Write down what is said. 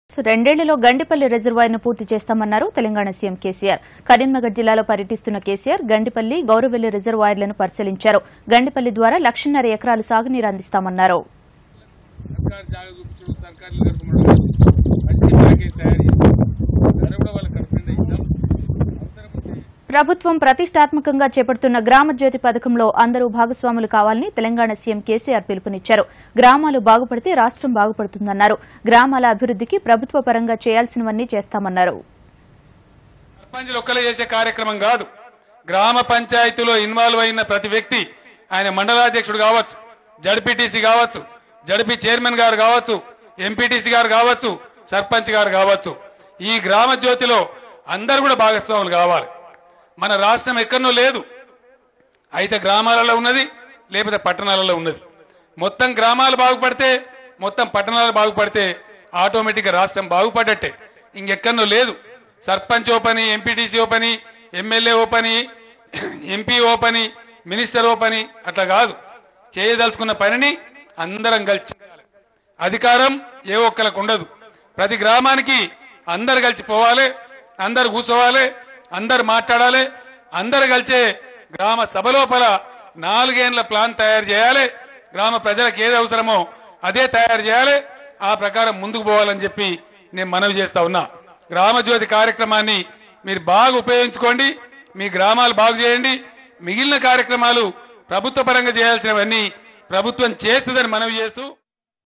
రెండేళ్లలో గండిపల్లి రిజర్వాయర్ను పూర్తి చేస్తామన్నారు తెలంగాణ సీఎం కేసీఆర్ కరీంనగర్ జిల్లాలో పర్యటిస్తున్న కేసీఆర్ గండిపల్లి గౌరవెల్లి రిజర్వాయర్లను పరిశీలించారు గండిపల్లి ద్వారా లక్షన్నర ఎకరాలు సాగునీరు అందిస్తామన్నారు సర్కారు జాగా చూపించడం సర్కారు నడుపుకోవడం మంచి ప్యాకేజ్ తయారు చేసి ధర కూడా వాళ్ళకి కరెక్ట్గా ఇద్దాం అవసరం ఉంటే ప్రభుత్వం ప్రతిష్టాత్మకంగా చేపడుతున్న గ్రామ జ్యోతి పథకంలో అందరూ భాగస్వాములు కావాలని తెలంగాణ సీఎం కేసీఆర్ పిలుపునిచ్చారు గ్రామాలు బాగుపడితే రాష్టం బాగుపడుతుందన్నారు గ్రామాల అభివృద్దికి ప్రభుత్వ పరంగా చేయాల్సినవన్నీ చేస్తామన్నారు సర్పంచులు ఒక్కలే చేసే కార్యక్రమం కాదు గ్రామ పంచాయతీలో ఇన్వాల్వ్ అయిన ప్రతి వ్యక్తి ఆయన మండలాధ్యక్షుడు కావచ్చు జడ్పీటీసీ కావచ్చు జడ్పీ చైర్మన్ గారు కావచ్చు ఎంపీటీసీ గారు కావచ్చు సర్పంచ్ గారు కావచ్చు ఈ గ్రామ జ్యోతిలో అందరు కూడా భాగస్వాములు కావాలి మన రాష్ట్రం ఎక్కడనో లేదు అయితే గ్రామాలలో ఉన్నది లేకపోతే పట్టణాలలో ఉన్నది మొత్తం గ్రామాలు బాగుపడితే మొత్తం పట్టణాలు బాగుపడితే ఆటోమేటిక్గా రాష్ట్రం బాగుపడ్డట్టే ఇంకెక్కడనో లేదు సర్పంచ్ ఓ పని ఎంపీటీసీ ఓ పని ఎమ్మెల్యే ఓ పని ఎంపీ ఓ పని మినిస్టర్ ఓ పని అట్లా కాదు చేయదలుచుకున్న పనిని అందరం కలిసి చేయాలి. అధికారం ఏ ఒక్కరికి ఉండదు ప్రతి గ్రామానికి అందరు కలిసి పోవాలి అందరు కూర్చోవాలి అందరు మాట్లాడాలి అందరు కలిసే గ్రామ సభ లోపల నాలుగేండ్ల ప్లాన్ తయారు చేయాలి గ్రామ ప్రజలకు ఏది అవసరమో అదే తయారు చేయాలి ఆ ప్రకారం ముందుకు పోవాలని చెప్పి నేను మనవి చేస్తా ఉన్నా గ్రామ జ్యోతి కార్యక్రమాన్ని మీరు బాగా ఉపయోగించుకోండి మీ గ్రామాలు బాగు చేయండి మిగిలిన కార్యక్రమాలు ప్రభుత్వ పరంగా చేయాల్సినవన్నీ ప్రభుత్వం చేస్తుందని మనవి చేస్తూ